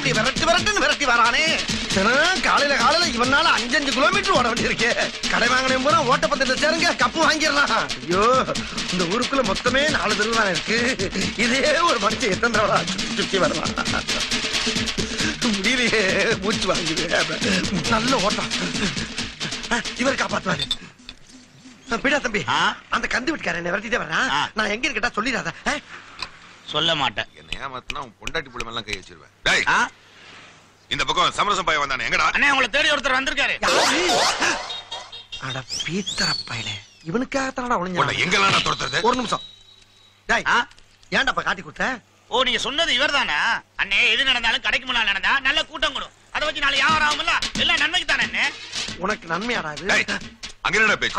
இப்படி விரட்டி விரட்டுன்னு விரட்டி வரானே தினம் காலையில காலையில இவனால அஞ்சஞ்சு கிலோமீட்டர் ஓட வேண்டியிருக்கு கடை வாங்கினேன் பூரா ஓட்டப்பந்தயத்துல சேருங்க கப்பு வாங்கிடலாம் ஐயோ இந்த ஊருக்குள்ள மொத்தமே நாலு தெருவு தானே இருக்கு இதே ஒரு மனுஷன் எத்தனை தடவை சுத்தி சுத்தி வருவான் முடியலையே மூச்சு வாங்குது நல்ல ஓட்டம் இவர் காப்பாத்துவாரு பிடா தம்பி ஆ? அந்த கந்து வீட்டுக்காரன் என்ன விரட்டிட்டே வர்றான் ஆ. நான் எங்க இருக்கட்டா சொல்லிடாத ஆ? சொல்ல மாட்டேன் என்ன ஏமாத்தினா உன் பொண்டாட்டி புள்ள எல்லாம் கை வச்சிருவேன் டேய் ஆ? இந்த பக்கம் சமரசம் பையன் வந்தானே எங்கடா அண்ணே உங்களை தேடி ஒருத்தர் வந்திருக்காரு யாரு? அட பீத்தர பயலே இவனுக்காகத்தானடா உன்னை ஒளிஞ்சான் எங்கெல்லாம் நான் துரத்துறது ஒரு நிமிஷம் டேய் ஆ? ஏன்டாப்பா காட்டி கொடுத்த ஓ நீங்க சொன்னது இவர்தானா அண்ணே எது நடந்தாலும் கடைக்கு முன்னால நடந்தா நல்ல கூட்டம் கூடும் அதை வச்சு நாளை யாரும் ஆகும்ல எல்லாம் நன்மைக்கு தானே அண்ணே உனக்கு நன்மையாடா இது டேய் அங்க என்னடா பேச்சு